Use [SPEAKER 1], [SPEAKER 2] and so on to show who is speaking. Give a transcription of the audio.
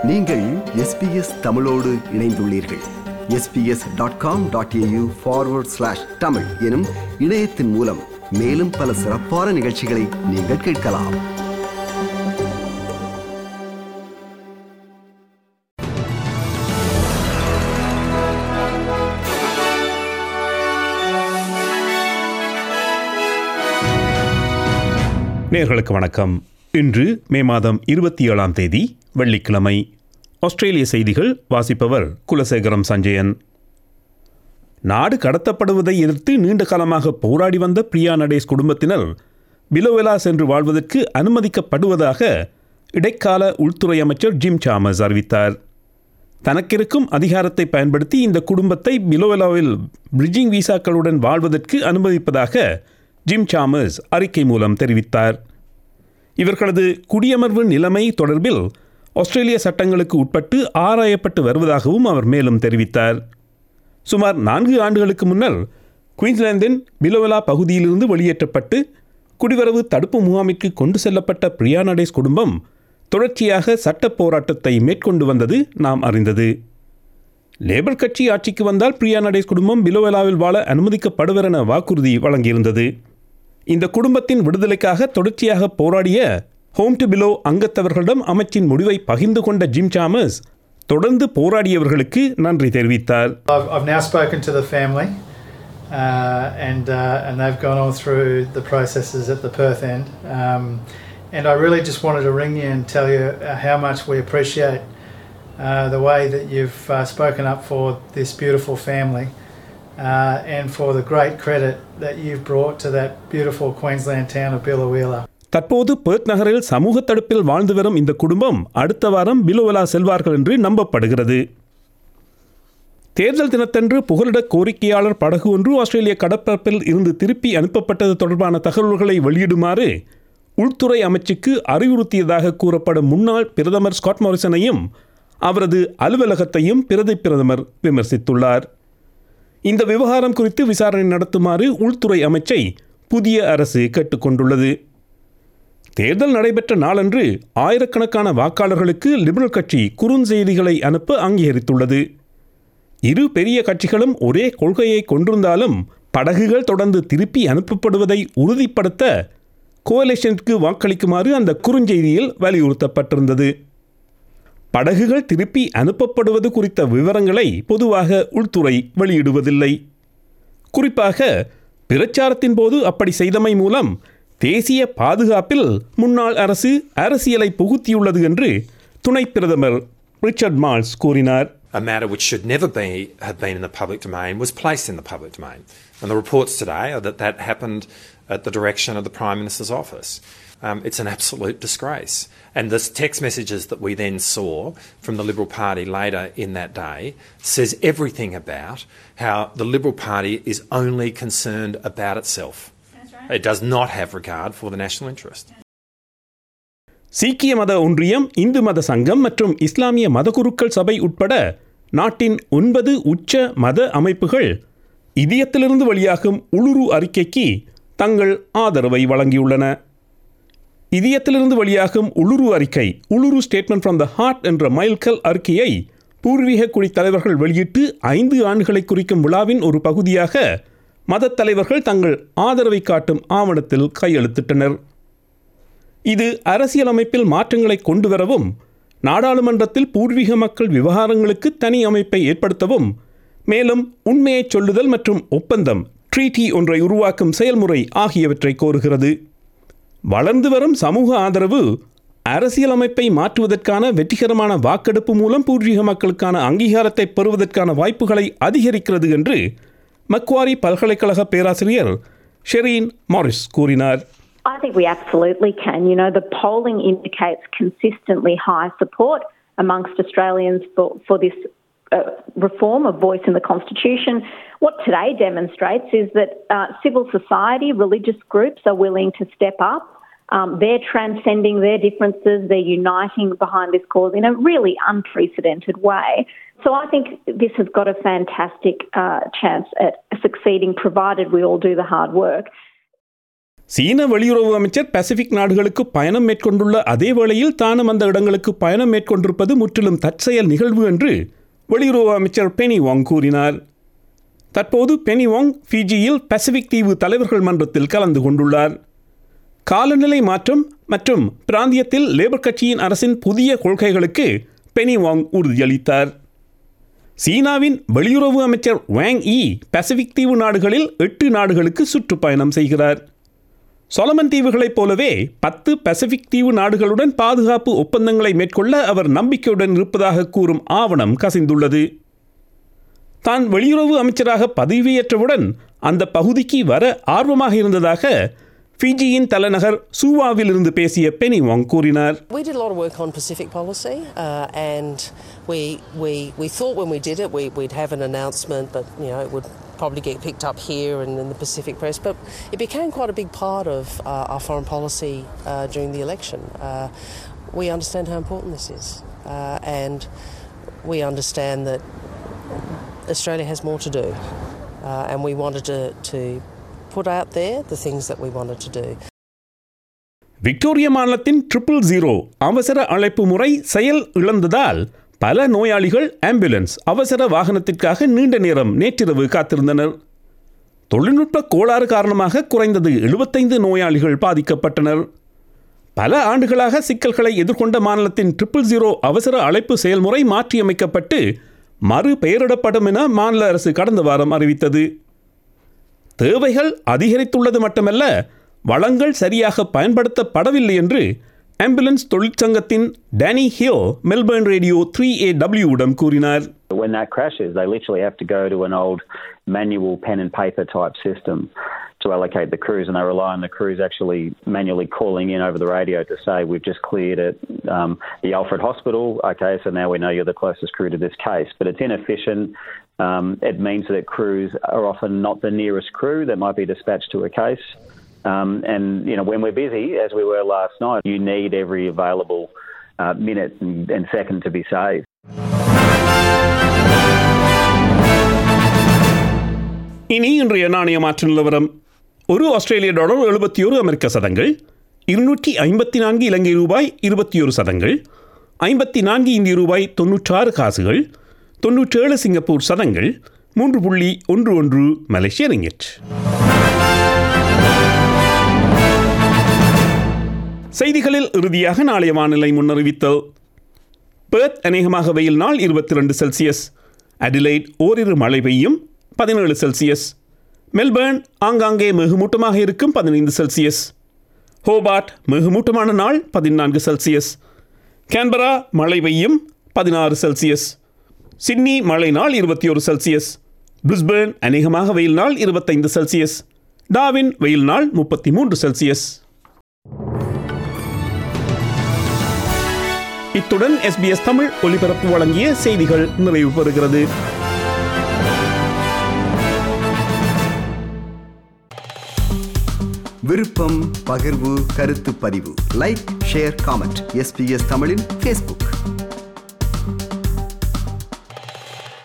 [SPEAKER 1] நீங்கள் எஸ்பிஎஸ் தமிழோடு இணைந்துள்ளீர்கள் S B S dot com dot A U forward slash Tamil எனும் இணையத்தின் மூலம் மேலும் பல சிறப்பான நிகழ்ச்சிகளை நீங்கள் கேட்கலாம்
[SPEAKER 2] நேர்களுக்கு வணக்கம் இன்று மே மாதம் இருபத்தி ஏழாம் தேதி வெள்ளிக்கிழமை ஆஸ்திரேலிய செய்திகள் வாசிப்பவர் குலசேகரம் சஞ்சயன் நாடு கடத்தப்படுவதை எதிர்த்து நீண்ட காலமாக போராடி வந்த பிரியா நடேஷ் குடும்பத்தினர் பிலோவெலா சென்று வாழ்வதற்கு அனுமதிக்கப்படுவதாக இடைக்கால உள்துறை அமைச்சர் ஜிம் சாமஸ் அறிவித்தார் தனக்கிருக்கும் அதிகாரத்தை பயன்படுத்தி இந்த குடும்பத்தை பிலோவெலாவில் பிரிட்ஜிங் விசாக்களுடன் வாழ்வதற்கு அனுமதிப்பதாக ஜிம் சாமஸ் அறிக்கை மூலம் தெரிவித்தார் இவர்களது குடியமர்வு நிலைமை தொடர்பில் ஆஸ்திரேலிய சட்டங்களுக்கு உட்பட்டு ஆராயப்பட்டு வருவதாகவும் அவர் மேலும் தெரிவித்தார் சுமார் நான்கு ஆண்டுகளுக்கு முன்னர் குயின்ஸ்லாந்தின் பிலோவெலா பகுதியிலிருந்து வெளியேற்றப்பட்டு குடிவரவு தடுப்பு முகாமிற்கு கொண்டு செல்லப்பட்ட பிரியா நடேஷ் குடும்பம் தொடர்ச்சியாக சட்ட போராட்டத்தை மேற்கொண்டு வந்தது நாம் அறிந்தது லேபர் கட்சி ஆட்சிக்கு வந்தால் பிரியா நடேஷ் குடும்பம் பிலோவெலாவில் வாழ அனுமதிக்கப்படுவர் என வாக்குறுதி வழங்கியிருந்தது இந்த குடும்பத்தின் விடுதலைக்காக தொடர்ச்சியாக போராடிய ஹோம் டு பிலோ அங்கத்தவர்களிடம் அமைச்சின் முடிவை பகிர்ந்து கொண்ட ஜிம் சாமஸ் தொடர்ந்து போராடியவர்களுக்கு நன்றி தெரிவித்தார்
[SPEAKER 3] I've, I've now spoken to the family, uh, and uh, and they've gone all through the processes at the Perth end. Um, and I really just wanted to ring you and tell you uh, how much we appreciate uh, the way that you've uh, spoken up for this beautiful family, uh, and for the great credit that you've brought to that beautiful Queensland town of Billawheeler.
[SPEAKER 2] தற்போது Perth நகரில் சமூக தடுப்பில் வாழ்ந்து வரும் இந்த குடும்பம் அடுத்த வாரம் பிலோவலா செல்வார்கள் என்று நம்பப்படுகிறது தேர்தல் தினத்தன்று புகலிட கோரிக்கையாளர் படகு ஒன்று ஆஸ்திரேலிய கடற்பரப்பில் இருந்து திருப்பி அனுப்பப்பட்டது தொடர்பான தகவல்களை வெளியிடுமாறு உள்துறை அமைச்சுக்கு அறிவுறுத்தியதாக கூறப்படும் முன்னாள் பிரதமர் ஸ்காட் மாரிசனையும் அவரது அலுவலகத்தையும் பிரதி பிரதமர் விமர்சித்துள்ளார் இந்த விவகாரம் குறித்து விசாரணை நடத்துமாறு உள்துறை அமைச்சை புதிய அரசு கேட்டுக்கொண்டுள்ளது தேர்தல் நடைபெற்ற நாளன்று ஆயிரக்கணக்கான வாக்காளர்களுக்கு லிபரல் கட்சி குறுஞ்செய்திகளை அனுப்ப அங்கீகரித்துள்ளது இரு பெரிய கட்சிகளும் ஒரே கொள்கையை கொண்டிருந்தாலும் படகுகள் தொடர்ந்து திருப்பி அனுப்பப்படுவதை உறுதிப்படுத்த கோலேஷனுக்கு வாக்களிக்குமாறு அந்த குறுஞ்செய்தியில் வலியுறுத்தப்பட்டிருந்தது படகுகள் திருப்பி அனுப்பப்படுவது குறித்த விவரங்களை பொதுவாக உள்துறை வெளியிடுவதில்லை குறிப்பாக பிரச்சாரத்தின் போது அப்படி செய்தமை மூலம் தேசிய பாதுகாப்பில் முன்னாள் அரசு அரசியலை புகுத்தியுள்ளது என்று துணை பிரதமர் ரிச்சர்ட் மால்ஸ் கூறினார்
[SPEAKER 4] a matter which should never be have been in the public domain was placed in the public domain. And the reports today are that that happened at the direction of the Prime Minister's office. Um, it's an absolute disgrace. And the text messages that we then saw from the Liberal Party later in that day says everything about how the Liberal Party is only concerned about itself. It does not have regard for the national interest.
[SPEAKER 2] சீக்கிய மத ஒன்றியம் இந்து மத சங்கம் மற்றும் இஸ்லாமிய மதகுருக்கள் சபை உட்பட நாட்டின் ஒன்பது உச்ச மத அமைப்புகள் இதயத்திலிருந்து வெளியாகும் உளுரு அறிக்கைக்கு தங்கள் ஆதரவை வழங்கியுள்ளன இதயத்திலிருந்து வெளியாகும் உளுரு அறிக்கை Uluru statement from the heart என்ற மைல்கல் அறிக்கையை பூர்வீக குடி தலைவர்கள் வெளியிட்டு ஐந்து ஆண்டுகளை குறிக்கும் விழாவின் ஒரு பகுதியாக மதத் தலைவர்கள் தங்கள் ஆதரவை காட்டும் ஆவணத்தில் கையெழுத்திட்டனர் இது அரசியலமைப்பில் மாற்றங்களை கொண்டு வரவும் நாடாளுமன்றத்தில் பூர்வீக மக்கள் விவகாரங்களுக்கு தனி அமைப்பை ஏற்படுத்தவும் மேலும் உண்மையை சொல்லுதல் மற்றும் ஒப்பந்தம் ட்ரீட்டி ஒன்றை உருவாக்கும் செயல்முறை ஆகியவற்றை கோருகிறது வளர்ந்து வரும் சமூக ஆதரவு அரசியலமைப்பை மாற்றுவதற்கான வெற்றிகரமான வாக்கெடுப்பு மூலம் பூர்வீக மக்களுக்கான அங்கீகாரத்தை பெறுவதற்கான வாய்ப்புகளை அதிகரிக்கிறது என்று மக்வாரி பல்கலைக்கழக பேராசிரியர் ஷெரீன் மாரிஸ் கூறினார்
[SPEAKER 5] I think we absolutely can. You know, the polling indicates consistently high support amongst Australians for, for this uh, reform of voice in the Constitution. What today demonstrates is that uh, civil society, religious groups are willing to step up. Um, they're transcending their differences, they're uniting behind this cause in a really unprecedented way. So I think this has got a fantastic uh, chance at succeeding, provided we all do the hard work.
[SPEAKER 2] சீன வெளியுறவு அமைச்சர் Pacific நாடுகளுக்கு பயணம் மேற்கொண்டுள்ள அதே வேளையில் தானும் அந்த இடங்களுக்கு பயணம் மேற்கொண்டிருப்பது முற்றிலும் தற்செயல் நிகழ்வு என்று வெளியுறவு அமைச்சர் பெனி வாங் கூறினார் தற்போது பெனி வாங் ஃபிஜியில் பசிபிக் தீவு தலைவர்கள் மன்றத்தில் கலந்து கொண்டுள்ளார் காலநிலை மாற்றம் மற்றும் பிராந்தியத்தில் லேபர் கட்சியின் அரசின் புதிய கொள்கைகளுக்கு பெனி வாங் உறுதியளித்தார் சீனாவின் வெளியுறவு அமைச்சர் வாங் ஈ பசிபிக் தீவு நாடுகளில் எட்டு நாடுகளுக்கு சுற்றுப்பயணம் செய்கிறார் சொலமன் தீவுகளைப் போலவே பத்து பசிபிக் தீவு நாடுகளுடன் பாதுகாப்பு ஒப்பந்தங்களை மேற்கொள்ள அவர் நம்பிக்கையுடன் இருப்பதாக கூறும் ஆவணம் கசிந்துள்ளது தான் வெளியுறவு அமைச்சராக பதவியேற்றவுடன் அந்த பகுதிக்கு வர ஆர்வமாக இருந்ததாக ஃபிஜியின் தலைநகர் சூவாவில் இருந்து பேசிய பெனி வாங் கூறினார்
[SPEAKER 6] We did a lot of work on Pacific policy, uh, and we, we, we thought when we did it we, we'd have an announcement, but you know it would probably get picked up here and in the Pacific press. But it became quite a big part of uh, our foreign policy uh, during the election. Uh, we understand how important this is, uh, and we understand that Australia has more to do, uh, and we wanted to, to put out there the things that we wanted to do.
[SPEAKER 2] Victoria மாநிலத்தின் triple zero அவசர அழைப்பு முறை செயல் இழந்ததால் பல நோயாளிகள் ambulance அவசர வாகனத்திற்காக நீண்ட நேரம் நேற்றிரவு காத்திருந்தனர் தொழில்நுட்ப கோளாறு காரணமாக குறைந்தது எழுபத்தைந்து நோயாளிகள் பாதிக்கப்பட்டனர் பல ஆண்டுகளாக சிக்கல்களை எதிர்கொண்ட மாநிலத்தின் ட்ரிபிள் ஜீரோ அவசர அழைப்பு செயல்முறை மாற்றியமைக்கப்பட்டு மறு பெயரிடப்படும் என மாநில அரசு கடந்த வாரம் அறிவித்தது தேவைகள் அதிகரித்துள்ளது மட்டுமல்ல வளங்கள் சரியாக பயன்படுத்தப்படவில்லை என்று ஆம்புலன்ஸ் தொழிற்சங்கத்தின் Danny Hill Melbourne radio three A டபிள்யூவிடம் கூறினார்
[SPEAKER 7] When that crashes, they literally have to go to an old manual pen and paper type system to allocate the crews, and they rely on the crews actually manually calling in over the radio to say, We've just cleared at um, the Alfred Hospital. Okay, so now we know you're the closest crew to this case. But it's inefficient. Um, it means that crews are often not the nearest crew that might be dispatched to a case. Um, and, you know, when we're busy, as we were last night, you need every available uh, minute and, and second to be saved.
[SPEAKER 2] இனி இன்றைய நாணய மாற்று நிலவரம் ஒரு ஆஸ்திரேலிய dollar எழுபத்தி ஒரு அமெரிக்க சதங்கள் இருநூற்றி ஐம்பத்தி நான்கு இலங்கை ரூபாய் இருபத்தி ஒரு சதங்கள் ஐம்பத்தி நான்கு இந்திய ரூபாய் தொன்னூற்றாறு காசுகள் தொன்னூற்றேழு சிங்கப்பூர் சதங்கள் மூன்று புள்ளி ஒன்று ஒன்று மலேசிய ரிங்கெட் செய்திகளில் இறுதியாக நாளைய வானிலை முன்னறிவித்தல் பெர்த் அநேகமாக வெயில் நாள் இருபத்தி ரெண்டு செல்சியஸ் அடிலைட் ஓரிரு மழை பெய்யும் பதினேழு செல்சியஸ் மெல்பர்ன் ஆங்காங்கே மிகுமூட்டமாக இருக்கும் பதினைந்து செல்சியஸ் ஹோபார்ட் மிகுமூட்டமான நாள் பதினான்கு செல்சியஸ் கேன்பரா மழை பெய்யும் பதினாறு செல்சியஸ் சிட்னி மழை நாள் இருபத்தி ஒரு செல்சியஸ் பிரிஸ்பேர்ன் அநேகமாக வெயில் நாள் இருபத்தைந்து செல்சியஸ் டாவின் வெயில் நாள் முப்பத்தி மூன்று செல்சியஸ் இத்துடன் எஸ்பிஎஸ் தமிழ் ஒலிபரப்பு வழங்கிய செய்திகள் நிறைவு பெறுகிறது
[SPEAKER 1] விருப்பம் பகிர்வு கருத்து பதிவு லைக் ஷேர் காமெண்ட் எஸ்பிஎஸ் தமிழின் ஃபேஸ்புக்